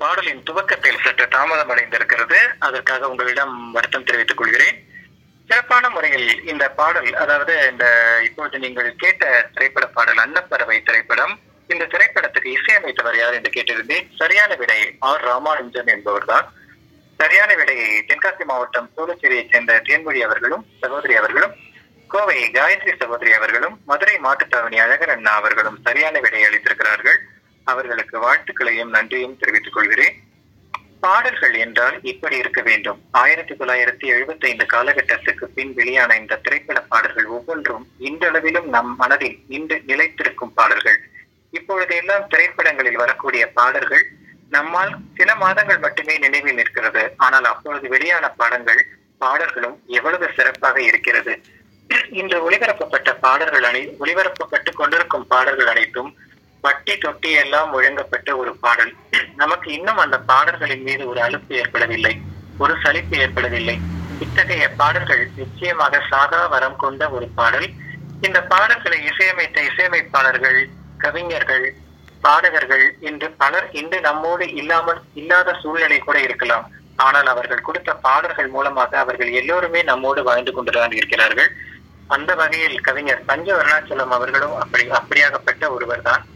பாடலின் துவக்கத்தில் சற்று தாமதம் அடைந்திருக்கிறது அதற்காக உங்களிடம் வருத்தம் தெரிவித்துக் கொள்கிறேன் சிறப்பான முறையில் இந்த பாடல் அதாவது இந்த இப்பொழுது நீங்கள் கேட்ட திரைப்பட பாடல் அன்னப்பறவை திரைப்படம் இந்த திரைப்படத்துக்கு இசையமைத்தவர் யார் என்று கேட்டிருந்தேன் சரியான விடை ஆர் ராமானுஜன் என்பவர்தான் சரியான விடையை தென்காசி மாவட்டம் சூளச்சேரியைச் சேர்ந்த தேன்மொழி அவர்களும் சகோதரி அவர்களும் கோவை காயத்ரி சகோதரி அவர்களும் மதுரை மாட்டுத்தாவணி அழகர் அண்ணா அவர்களும் சரியான விடையை அளித்திருக்கிறார்கள் அவர்களுக்கு வாழ்த்துக்களையும் நன்றியும் தெரிவித்துக் கொள்கிறேன் பாடல்கள் என்றால் இப்படி இருக்க வேண்டும் ஆயிரத்தி தொள்ளாயிரத்தி எழுபத்தி ஐந்து காலகட்டத்துக்கு பின் வெளியான இந்த திரைப்பட பாடல்கள் ஒவ்வொன்றும் இன்றளவிலும் நம் மனதில் இன்று நிலைத்திருக்கும் பாடல்கள் இப்பொழுது எல்லாம் திரைப்படங்களில் வரக்கூடிய பாடல்கள் நம்மால் சில மாதங்கள் மட்டுமே நினைவில் நிற்கிறது ஆனால் அப்பொழுது வெளியான பாடங்கள் பாடல்களும் எவ்வளவு சிறப்பாக இருக்கிறது இன்று ஒளிபரப்பப்பட்ட பாடல்கள் அனை ஒளிபரப்பப்பட்டு கொண்டிருக்கும் பாடல்கள் அனைத்தும் வட்டி தொட்டி எல்லாம் முழங்கப்பட்ட ஒரு பாடல் நமக்கு இன்னும் அந்த பாடல்களின் மீது ஒரு அலுப்பு ஏற்படவில்லை ஒரு சலிப்பு ஏற்படவில்லை இத்தகைய பாடல்கள் நிச்சயமாக சாகா வரம் கொண்ட ஒரு பாடல் இந்த பாடல்களை இசையமைத்த இசையமைப்பாளர்கள் கவிஞர்கள் பாடகர்கள் என்று பலர் இன்று நம்மோடு இல்லாமல் இல்லாத சூழ்நிலை கூட இருக்கலாம் ஆனால் அவர்கள் கொடுத்த பாடல்கள் மூலமாக அவர்கள் எல்லோருமே நம்மோடு வாழ்ந்து கொண்டுதான் இருக்கிறார்கள் அந்த வகையில் கவிஞர் பஞ்ச அருணாச்சலம் அவர்களும் அப்படி அப்படியாகப்பட்ட ஒருவர் தான்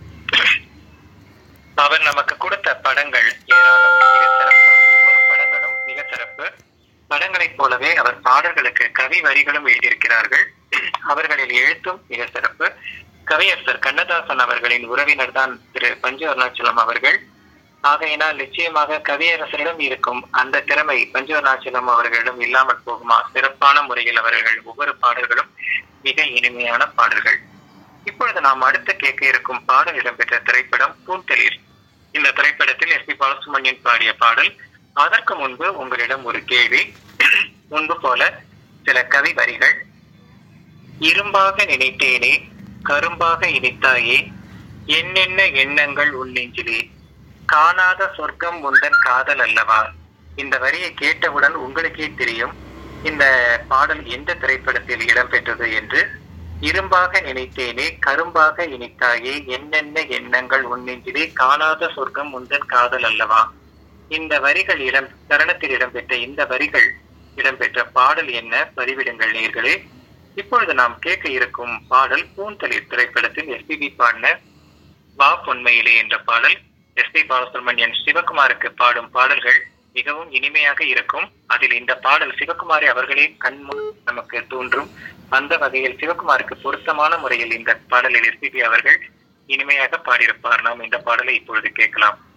அவர் நமக்கு கொடுத்த படங்கள் ஏராளம் மிக சிறப்பு ஒவ்வொரு படங்களும் மிக சிறப்பு படங்களைப் போலவே அவர் பாடல்களுக்கு கவி வரிகளும் எழுதியிருக்கிறார்கள் அவர்களின் எழுத்தும் மிக சிறப்பு கவியரசர் கண்ணதாசன் அவர்களின் உறவினர் தான் திரு பஞ்சு அருணாச்சலம் அவர்கள் ஆகையினால் நிச்சயமாக கவியரசரிடம் இருக்கும் அந்த திறமை பஞ்சு அருணாச்சலம் அவர்களிடம் இல்லாமல் போகுமா சிறப்பான முறையில் அவர்கள் ஒவ்வொரு பாடல்களும் மிக இனிமையான பாடல்கள் இப்பொழுது நாம் அடுத்து கேட்க இருக்கும் பாடல் இடம்பெற்ற திரைப்படம் பூந்தளிர் இந்த திரைப்படத்தில் எஸ் பி பாலசுமணியன் பாடிய பாடல் அதற்கு முன்பு உங்களிடம் ஒரு கேள்வி முன்பு போல சில கவி வரிகள் இரும்பாக நினைத்தேனே கரும்பாக இனித்தாயே என்னென்ன எண்ணங்கள் உன் நெஞ்சிலே காணாத சொர்க்கம் உந்தன் காதல் அல்லவா இந்த வரியை கேட்டவுடன் உங்களுக்கே தெரியும் இந்த பாடல் எந்த திரைப்படத்தில் இடம்பெற்றது என்று இரும்பாக நினைத்தேனே கரும்பாக இனித்தாயே என்னென்ன எண்ணங்கள் உன் நெஞ்சிலே காணாத சொர்க்கம் உந்தன் காதல் அல்லவா இந்த வரிகள் இடம் தருணத்தில் இடம்பெற்ற இந்த வரிகள் இடம்பெற்ற பாடல் என்ன பதிவிடுங்கள் நேர்களே இப்பொழுது நாம் கேட்க இருக்கும் பாடல் பூந்தளிர் திரைப்படத்தில் எஸ்பிபி பாடின வா பொன்மையிலே என்ற பாடல் எஸ் பி பாலசுப்ரமணியன் சிவகுமாருக்கு பாடும் பாடல்கள் மிகவும் இனிமையாக இருக்கும் அதில் இந்த பாடல் சிவகுமாரி அவர்களே கண்முன் நமக்கு தோன்றும் அந்த வகையில் சிவகுமாருக்கு பொருத்தமான முறையில் இந்த பாடலில் எஸ்பிபி அவர்கள் இனிமையாக பாடியிருப்பார் நாம் இந்த பாடலை இப்பொழுது கேட்கலாம்